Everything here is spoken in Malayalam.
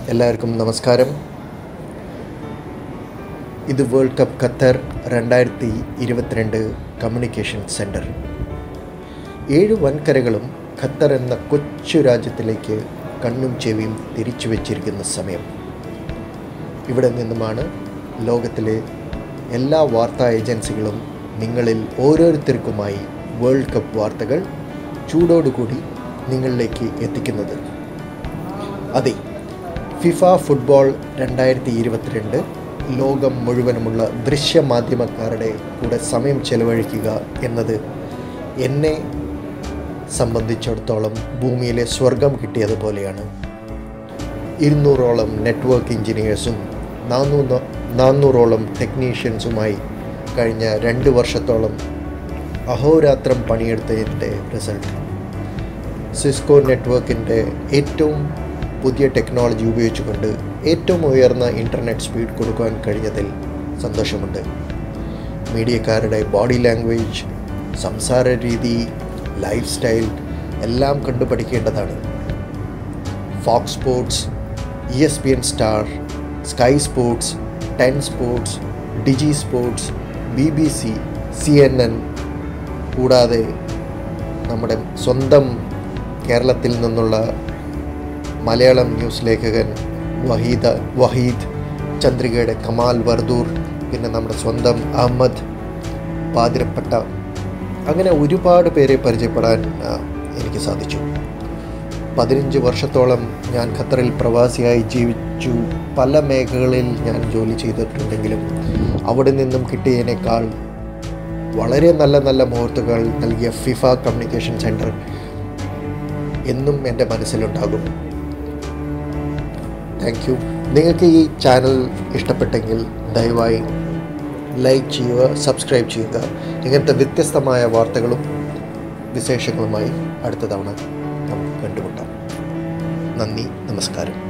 എല്ലാവർക്കും നമസ്കാരം ഇത് വേൾഡ് കപ്പ് ഖത്തർ രണ്ടായിരത്തി ഇരുപത്തിരണ്ട് കമ്മ്യൂണിക്കേഷൻ സെൻറ്റർ ഏഴ് വൻകരകളും ഖത്തർ എന്ന കൊച്ചു രാജ്യത്തിലേക്ക് കണ്ണും ചെവിയും തിരിച്ചു വച്ചിരിക്കുന്ന സമയം ഇവിടെ നിന്നുമാണ് ലോകത്തിലെ എല്ലാ വാർത്താ ഏജൻസികളും നിങ്ങളിൽ ഓരോരുത്തർക്കുമായി വേൾഡ് കപ്പ് വാർത്തകൾ ചൂടോടുകൂടി നിങ്ങളിലേക്ക് എത്തിക്കുന്നത് അതെ ഫിഫ ഫുട്ബോൾ രണ്ടായിരത്തി ഇരുപത്തിരണ്ട് ലോകം മുഴുവനുമുള്ള ദൃശ്യമാധ്യമക്കാരുടെ കൂടെ സമയം ചെലവഴിക്കുക എന്നത് എന്നെ സംബന്ധിച്ചിടത്തോളം ഭൂമിയിലെ സ്വർഗം കിട്ടിയതുപോലെയാണ് ഇരുന്നൂറോളം നെറ്റ്വർക്ക് എഞ്ചിനീയേഴ്സും നാനൂറ് നാനൂറോളം ടെക്നീഷ്യൻസുമായി കഴിഞ്ഞ രണ്ട് വർഷത്തോളം അഹോരാത്രം പണിയെടുത്തതിൻ്റെ റിസൾട്ട് സിസ്കോ നെറ്റ്വർക്കിൻ്റെ ഏറ്റവും പുതിയ ടെക്നോളജി ഉപയോഗിച്ചുകൊണ്ട് ഏറ്റവും ഉയർന്ന ഇൻ്റർനെറ്റ് സ്പീഡ് കൊടുക്കുവാൻ കഴിഞ്ഞതിൽ സന്തോഷമുണ്ട് മീഡിയക്കാരുടെ ബോഡി ലാംഗ്വേജ് സംസാര രീതി ലൈഫ് സ്റ്റൈൽ എല്ലാം കണ്ടു പഠിക്കേണ്ടതാണ് Fox Sports E S P N Star Sky Sports Ten Sports Digi Sports B B C C N N കൂടാതെ നമ്മുടെ സ്വന്തം കേരളത്തിൽ നിന്നുള്ള മലയാളം ന്യൂസ് ലേഖകൻ വഹീദ വഹീദ് ചന്ദ്രികയുടെ കമാൽ വർദൂർ പിന്നെ നമ്മുടെ സ്വന്തം അഹമ്മദ് പാതിരപ്പട്ട അങ്ങനെ ഒരുപാട് പേരെ പരിചയപ്പെടാൻ ആ, എനിക്ക് സാധിച്ചു പതിനഞ്ച് വർഷത്തോളം ഞാൻ ഖത്തറിൽ പ്രവാസിയായി ജീവിച്ചു പല മേഖലകളിൽ ഞാൻ ജോലി ചെയ്തിട്ടുണ്ടെങ്കിലും അവിടെ നിന്നും കിട്ടിയതിനേക്കാൾ വളരെ നല്ല നല്ല മുഹൂർത്തങ്ങൾ നൽകിയ ഫിഫ കമ്മ്യൂണിക്കേഷൻ സെൻറ്റർ എന്നും എൻ്റെ മനസ്സിലുണ്ടാകും താങ്ക് യു നിങ്ങൾക്ക് ഈ ചാനൽ ഇഷ്ടപ്പെട്ടെങ്കിൽ ദയവായി ലൈക്ക് ചെയ്യുക സബ്സ്ക്രൈബ് ചെയ്യുക ഇങ്ങനത്തെ വ്യത്യസ്തമായ വാർത്തകളും വിശേഷങ്ങളുമായി അടുത്ത തവണ നമുക്ക് കണ്ടുമുട്ടാം നന്ദി നമസ്കാരം